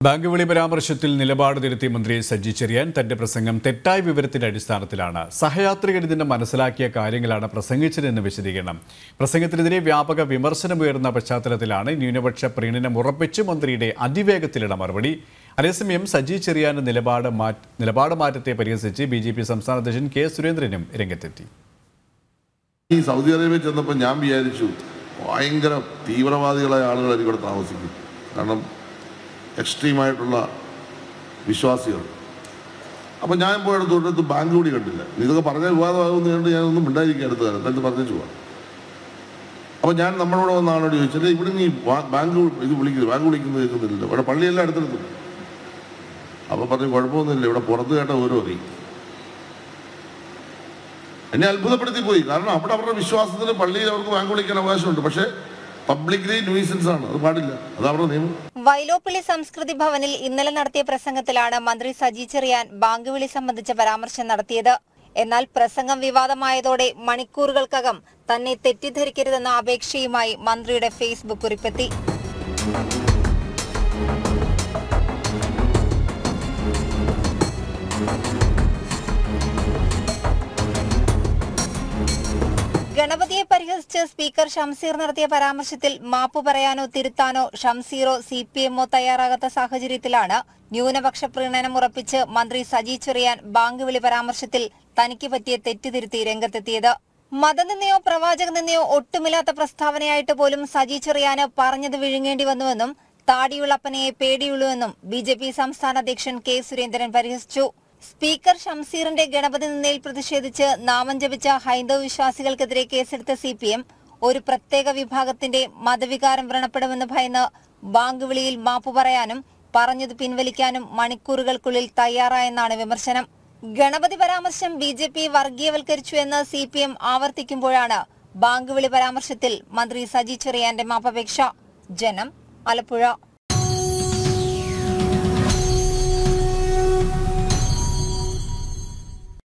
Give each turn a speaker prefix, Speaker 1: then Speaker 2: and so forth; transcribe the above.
Speaker 1: bank വിളി പരാമർശത്തിൽ നിലപാട് തിരുത്തി മന്ത്രി സജി ചെറിയാൻ തന്റെ പ്രസംഗം തെറ്റായ വിവരത്തിന്റെ അടിസ്ഥാനത്തിലാണ് സഹയാത്രികർ ഇതിന്റെ മനസ്സിലാക്കിയ കാര്യങ്ങളാണ് പ്രസംഗിച്ചതെന്ന് വിശദീകരണം പ്രസംഗത്തിനെതിരെ വ്യാപക വിമർശനമുയർന്ന പശ്ചാത്തലത്തിലാണ് ന്യൂനപക്ഷ പ്രീണനം ഉറപ്പിച്ച് മന്ത്രിയുടെ അതിവേഗത്തിലുള്ള മറുപടി അതേസമയം സജി ചെറിയാന്റെ നിലപാട് മാറ്റ നിലപാട് മാറ്റത്തെ പരിഹസിച്ച് ബി ജെ പി സംസ്ഥാന അധ്യക്ഷൻ കെ സുരേന്ദ്രനും രംഗത്തെത്തി
Speaker 2: ഈ സൗദി അറേബ്യ ചെന്നപ്പോൾ ഞാൻ വിചാരിച്ചു ഭയങ്കര തീവ്രവാദികളായ ആളുകളായിരിക്കും ഇവിടെ താമസിക്കും കാരണം എക്സ്ട്രീമായിട്ടുള്ള വിശ്വാസികൾ അപ്പോൾ ഞാൻ പോയിട്ട് തൊട്ടടുത്ത് ബാങ്ക് കൂടി കണ്ടില്ല ഇതൊക്കെ പറഞ്ഞ വിവാദമാകുമെന്ന് കണ്ട് ഞാനൊന്നും മിണ്ടായിരിക്കും അടുത്ത കാലം എന്നിട്ട് പറഞ്ഞു പോവാം അപ്പോൾ ഞാൻ നമ്മളോട് വന്ന ആളോട് ചോദിച്ചിട്ട് ഇവിടെ നീ ബാ- ബാങ്ക് ഇത് വിളിക്കുന്നത് ബാങ്ക് വിളിക്കുന്നത് കേൾക്കുന്നില്ലല്ലോ ഇവിടെ പള്ളിയെല്ലാം അടുത്തടുത്ത് അപ്പോൾ പറഞ്ഞു കുഴപ്പമൊന്നുമില്ല ഇവിടെ പുറത്ത് കേട്ട ഓരോ അറിയും എന്നെ അത്ഭുതപ്പെടുത്തി പോയി കാരണം അവിടെ അവരുടെ വിശ്വാസത്തിന് പള്ളിയിൽ അവർക്ക് ബാങ്ക് വിളിക്കാൻ അവകാശമുണ്ട് പക്ഷേ പബ്ലിക്ലി ന്യൂസൻസ് ആണ് അത് പാടില്ല അത് അവരുടെ നിയമം
Speaker 3: വൈലോപ്പിള്ളി സംസ്കൃതി ഭവനിൽ ഇന്നലെ നടത്തിയ പ്രസംഗത്തിലാണ് മന്ത്രി സജി ചെറിയാൻ ബാങ്ക് വിളി സംബന്ധിച്ച പരാമർശം നടത്തിയത് എന്നാൽ പ്രസംഗം വിവാദമായതോടെ മണിക്കൂറുകൾക്കകം തന്നെ തെറ്റിദ്ധരിക്കരുതെന്ന അപേക്ഷയുമായി മന്ത്രിയുടെ ഫേസ്ബുക്ക് കുറിപ്പെത്തി ഗണപതിയെ പരിഹസിച്ച് സ്പീക്കർ ഷംസീർ നടത്തിയ പരാമർശത്തിൽ മാപ്പു പറയാനോ തിരുത്താനോ ഷംസീറോ സി പി എമ്മോ തയ്യാറാകാത്ത സാഹചര്യത്തിലാണ് ന്യൂനപക്ഷ പ്രീണനം ഉറപ്പിച്ച് മന്ത്രി സജി ചെറിയാൻ ബാങ്ക് വിളി പരാമർശത്തിൽ തനിക്ക് പറ്റിയ തെറ്റുതിരുത്തി രംഗത്തെത്തിയത് മതനിന്ദയോ പ്രവാചക നിന്നയോ ഒട്ടുമില്ലാത്ത പ്രസ്താവനയായിട്ട് പോലും സജി ചെറിയാന് പറഞ്ഞത് വിഴുങ്ങേണ്ടി വന്നുവെന്നും താടിയുള്ളപ്പനെയെ പേടിയുള്ളൂവെന്നും ബി ജെ പി സംസ്ഥാന അധ്യക്ഷൻ കെ സുരേന്ദ്രൻ പരിഹസിച്ചു സ്പീക്കർ ഷംസീറിന്റെ ഗണപതി നിന്നയിൽ പ്രതിഷേധിച്ച് നാമം ജപിച്ച ഹൈന്ദവ വിശ്വാസികൾക്കെതിരെ കേസെടുത്ത സി പി എം ഒരു പ്രത്യേക വിഭാഗത്തിന്റെ മതവികാരം വ്രണപ്പെടുമെന്ന് ഭയന്ന് ബാങ്ക് വിളിയിൽ മാപ്പു പറയാനും പറഞ്ഞത് പിൻവലിക്കാനും മണിക്കൂറുകൾക്കുള്ളിൽ തയ്യാറായെന്നാണ് വിമർശനം ഗണപതി പരാമർശം ബി ജെ പി വർഗീയവൽക്കരിച്ചു എന്ന് സി പി എം ആവർത്തിക്കുമ്പോഴാണ് ബാങ്ക് വിളി പരാമർശത്തിൽ മന്ത്രി സജി ചെറിയാന്റെ മാപ്പപേക്ഷ ജനം ആലപ്പുഴ